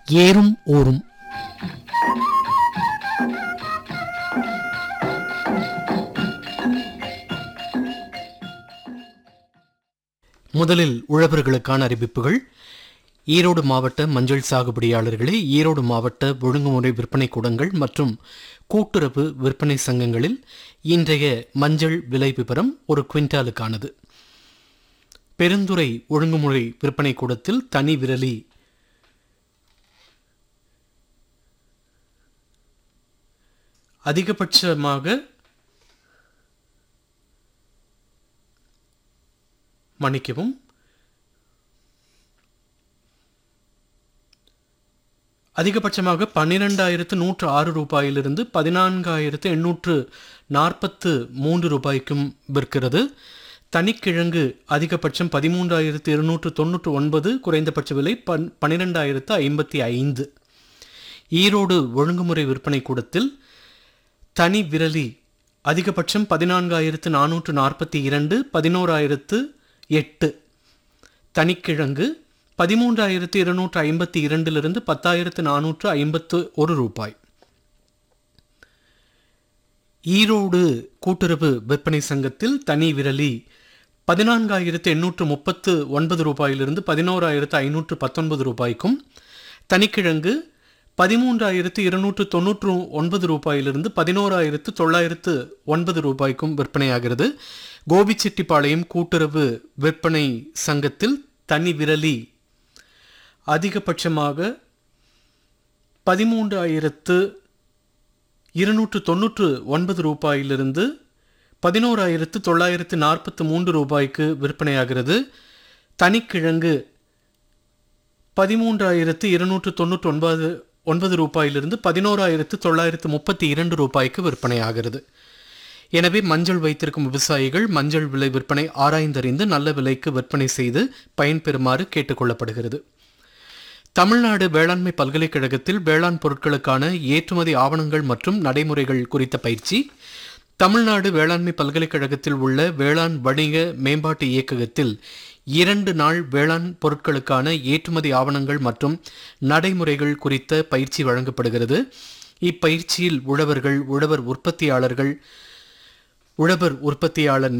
ஏறும் ஊரும் முதலில் உழவர்களுக்கான அறிவிப்புகள் ஈரோடு மாவட்ட மஞ்சள் சாகுபடியாளர்களே ஈரோடு மாவட்ட ஒழுங்குமுறை விற்பனை கூடங்கள் மற்றும் கூட்டுறவு விற்பனை சங்கங்களில் இன்றைய மஞ்சள் விலை விவரம் ஒரு குவிண்டாலுக்கானது பெருந்துறை ஒழுங்குமுறை விற்பனை கூடத்தில் தனி விரலி அதிகபட்சமாக மன்னிக்கவும் அதிகபட்சமாக பன்னிரெண்டாயிரத்து நூற்று ஆறு ரூபாயிலிருந்து பதினான்காயிரத்து எண்ணூற்று நாற்பத்து மூன்று ரூபாய்க்கும் விற்கிறது தனிக்கிழங்கு அதிகபட்சம் பதிமூன்றாயிரத்து இருநூற்று தொண்ணூற்று ஒன்பது குறைந்தபட்ச விலை பன் பன்னிரெண்டாயிரத்து ஐம்பத்தி ஐந்து ஈரோடு ஒழுங்குமுறை விற்பனை கூடத்தில் தனி விரலி அதிகபட்சம் பதினான்காயிரத்து நானூற்று நாற்பத்தி இரண்டு பதினோராயிரத்து எட்டு தனிக்கிழங்கு பதிமூன்றாயிரத்து இருநூற்று ஐம்பத்தி இரண்டிலிருந்து பத்தாயிரத்து நானூற்று ஐம்பத்து ஒரு ரூபாய் ஈரோடு கூட்டுறவு விற்பனை சங்கத்தில் தனி விரலி பதினான்காயிரத்து எண்ணூற்று முப்பத்து ஒன்பது ரூபாயிலிருந்து பதினோராயிரத்து ஐநூற்று பத்தொன்பது ரூபாய்க்கும் தனிக்கிழங்கு பதிமூன்றாயிரத்து இருநூற்று தொண்ணூற்று ஒன்பது ரூபாயிலிருந்து பதினோராயிரத்து தொள்ளாயிரத்து ஒன்பது ரூபாய்க்கும் விற்பனையாகிறது கோபிச்செட்டிப்பாளையம் கூட்டுறவு விற்பனை சங்கத்தில் தனி விரலி அதிகபட்சமாக பதிமூன்றாயிரத்து இருநூற்று தொண்ணூற்று ஒன்பது ரூபாயிலிருந்து பதினோராயிரத்து தொள்ளாயிரத்து நாற்பத்து மூன்று ரூபாய்க்கு விற்பனையாகிறது தனிக்கிழங்கு பதிமூன்றாயிரத்து இருநூற்று தொண்ணூற்றி ஒன்பது ஒன்பது ரூபாயிலிருந்து பதினோராயிரத்து தொள்ளாயிரத்து முப்பத்தி இரண்டு ரூபாய்க்கு விற்பனையாகிறது எனவே மஞ்சள் வைத்திருக்கும் விவசாயிகள் மஞ்சள் விலை விற்பனை ஆராய்ந்தறிந்து நல்ல விலைக்கு விற்பனை செய்து பயன்பெறுமாறு கேட்டுக்கொள்ளப்படுகிறது தமிழ்நாடு வேளாண்மை பல்கலைக்கழகத்தில் வேளாண் பொருட்களுக்கான ஏற்றுமதி ஆவணங்கள் மற்றும் நடைமுறைகள் குறித்த பயிற்சி தமிழ்நாடு வேளாண்மை பல்கலைக்கழகத்தில் உள்ள வேளாண் வணிக மேம்பாட்டு இயக்ககத்தில் இரண்டு நாள் வேளாண் பொருட்களுக்கான ஏற்றுமதி ஆவணங்கள் மற்றும் நடைமுறைகள் குறித்த பயிற்சி வழங்கப்படுகிறது இப்பயிற்சியில் உழவர்கள் உழவர் உற்பத்தியாளர்கள் உழவர் உற்பத்தியாளர்